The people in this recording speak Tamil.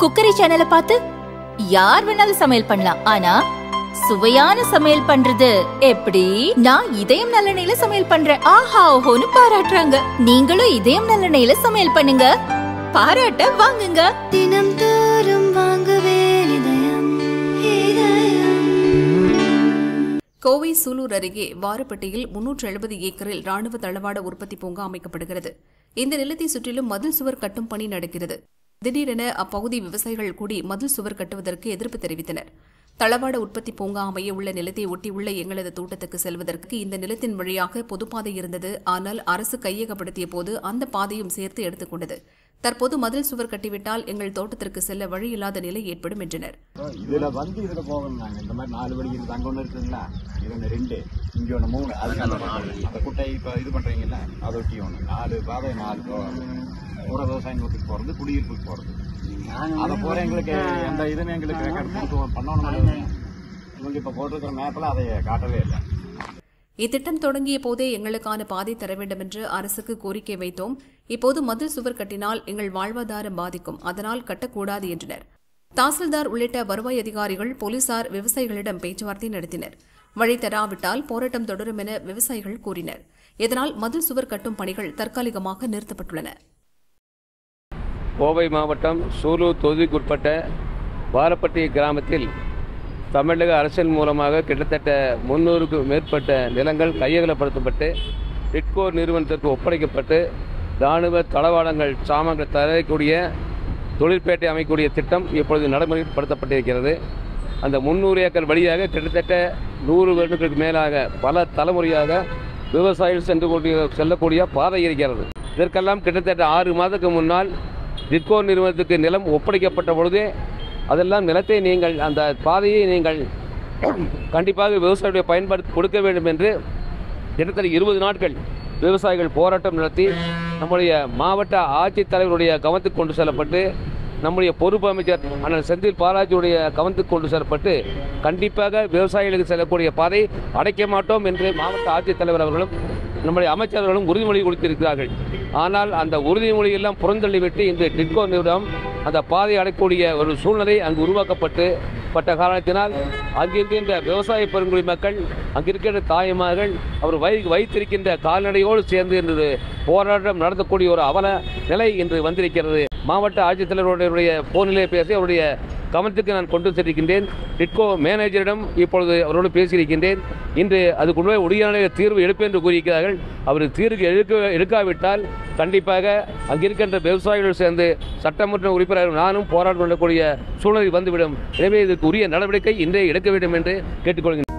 குக்கரி சேனலை பார்த்து யார் வேணாலும் சமையல் பண்ணலாம் ஆனா சுவையான சமையல் பண்றது எப்படி நான் இதயம் நல்லெண்ணெயில சமையல் பண்றேன் ஆஹா ஓஹோன்னு பாராட்டுறாங்க நீங்களும் இதயம் நல்லெண்ணெயில சமையல் பண்ணுங்க பாராட்ட வாங்குங்க தினம் தோறும் வாங்குவே இதயம் இதயம் கோவை சூலூர் அருகே வாரப்பட்டியில் முன்னூற்று எழுபது ஏக்கரில் ராணுவ தளவாட உற்பத்தி பூங்கா அமைக்கப்படுகிறது இந்த நிலத்தை சுற்றிலும் மதில் சுவர் கட்டும் பணி நடக்கிறது திடீரென அப்பகுதி விவசாயிகள் கூடி மதில் சுவர் கட்டுவதற்கு எதிர்ப்பு தெரிவித்தனர் தளவாட உற்பத்தி பூங்கா அமைய உள்ள நிலத்தை ஒட்டியுள்ள எங்களது தோட்டத்துக்கு செல்வதற்கு இந்த நிலத்தின் வழியாக பொதுப்பாதை இருந்தது ஆனால் அரசு கையகப்படுத்திய போது அந்த பாதையும் சேர்த்து எடுத்துக்கொண்டது தற்போது மதில் சுவர் கட்டிவிட்டால் எங்கள் தோட்டத்திற்கு செல்ல வழியில்லாத நிலை ஏற்படும் என்றனர் இதுல வந்து இதுல போகணும் நாங்க இந்த மாதிரி நாலு வழி இருக்கு அங்க ஒண்ணு இருக்குங்களா இது ஒண்ணு ரெண்டு இங்க ஒண்ணு மூணு அதுக்கு அந்த அந்த குட்டை இப்ப இது பண்றீங்கல்ல அதை ஒட்டி ஒண்ணு நாலு பாதை நாலு போகும் கூட விவசாய நோட்டுக்கு போறது குடியிருப்புக்கு போறது அதை போற எங்களுக்கு எந்த இதுவும் எங்களுக்கு ரெக்கார்ட் போட்டு பண்ணணும் இவங்க இப்ப போட்டிருக்கிற மேப்ல அதை காட்டவே இல்லை இத்திட்டம் தொடங்கிய போதே எங்களுக்கான பாதை தர வேண்டும் என்று அரசுக்கு கோரிக்கை வைத்தோம் இப்போது மதில் சுவர் கட்டினால் எங்கள் வாழ்வாதாரம் பாதிக்கும் அதனால் கட்டக்கூடாது என்றனர் தாசில்தார் உள்ளிட்ட வருவாய் அதிகாரிகள் போலீசார் விவசாயிகளிடம் பேச்சுவார்த்தை நடத்தினர் வழி தராவிட்டால் போராட்டம் தொடரும் என விவசாயிகள் கூறினர் இதனால் மதில் சுவர் கட்டும் பணிகள் தற்காலிகமாக நிறுத்தப்பட்டுள்ளன கோவை மாவட்டம் சூலூர் தொகுதிக்குட்பட்ட வாரப்பட்டி கிராமத்தில் தமிழக அரசின் மூலமாக கிட்டத்தட்ட முன்னூறுக்கு மேற்பட்ட நிலங்கள் கையகலப்படுத்தப்பட்டு டிட்கோ நிறுவனத்திற்கு ஒப்படைக்கப்பட்டு இராணுவ தளவாடங்கள் சாமான்கள் தரக்கூடிய தொழிற்பேட்டை அமைக்கக்கூடிய திட்டம் இப்பொழுது நடைமுறைப்படுத்தப்பட்டிருக்கிறது அந்த முந்நூறு ஏக்கர் வழியாக கிட்டத்தட்ட நூறு வருடங்களுக்கு மேலாக பல தலைமுறையாக விவசாயிகள் சென்று கூடிய செல்லக்கூடிய பாதை இருக்கிறது இதற்கெல்லாம் கிட்டத்தட்ட ஆறு மாதத்துக்கு முன்னால் டிட்கோ நிறுவனத்துக்கு நிலம் ஒப்படைக்கப்பட்ட பொழுதே அதெல்லாம் நிலத்தை நீங்கள் அந்த பாதையை நீங்கள் கண்டிப்பாக விவசாயிகளுடைய பயன்பாடு கொடுக்க வேண்டும் என்று கிட்டத்தட்ட இருபது நாட்கள் விவசாயிகள் போராட்டம் நடத்தி நம்முடைய மாவட்ட ஆட்சித்தலைவருடைய கவனத்துக்கு கொண்டு செல்லப்பட்டு நம்முடைய பொறுப்பு அமைச்சர் அண்ணன் செந்தில் பாலாஜியுடைய கவனத்துக்கு கொண்டு செல்லப்பட்டு கண்டிப்பாக விவசாயிகளுக்கு செல்லக்கூடிய பாதை அடைக்க மாட்டோம் என்று மாவட்ட ஆட்சித்தலைவர் அவர்களும் நம்முடைய அமைச்சர்களும் உறுதிமொழி கொடுத்திருக்கிறார்கள் ஆனால் அந்த உறுதிமொழியெல்லாம் புறந்தள்ளிவிட்டு இன்று டிட்கோ நிறுவனம் அந்த பாதை அடையக்கூடிய ஒரு சூழ்நிலை அங்கு உருவாக்கப்பட்டு பட்ட காரணத்தினால் அங்கிருக்கின்ற விவசாய பெருங்குடி மக்கள் அங்கிருக்கின்ற தாய்மார்கள் அவர் வை வைத்திருக்கின்ற கால்நடையோடு சேர்ந்து இன்று போராட்டம் நடத்தக்கூடிய ஒரு அவல நிலை இன்று வந்திருக்கிறது மாவட்ட ஆட்சித்தலைவருடைய போனிலே பேசி அவருடைய கவனத்துக்கு நான் கொண்டு சென்றிருக்கின்றேன் டிட்கோ மேனேஜரிடம் இப்பொழுது அவரோடு பேசியிருக்கின்றேன் இன்று அதுக்குள்ளே உரிய தீர்வு எடுப்பேன் என்று கூறியிருக்கிறார்கள் அவர் தீர்வு எடுக்க எடுக்காவிட்டால் கண்டிப்பாக அங்கிருக்கின்ற விவசாயிகள் சேர்ந்து சட்டமன்ற உறுப்பினர் நானும் போராட்டம் கொள்ளக்கூடிய சூழ்நிலை வந்துவிடும் எனவே இதற்கு உரிய நடவடிக்கை இன்றே எடுக்க வேண்டும் என்று கேட்டுக்கொள்கிறேன்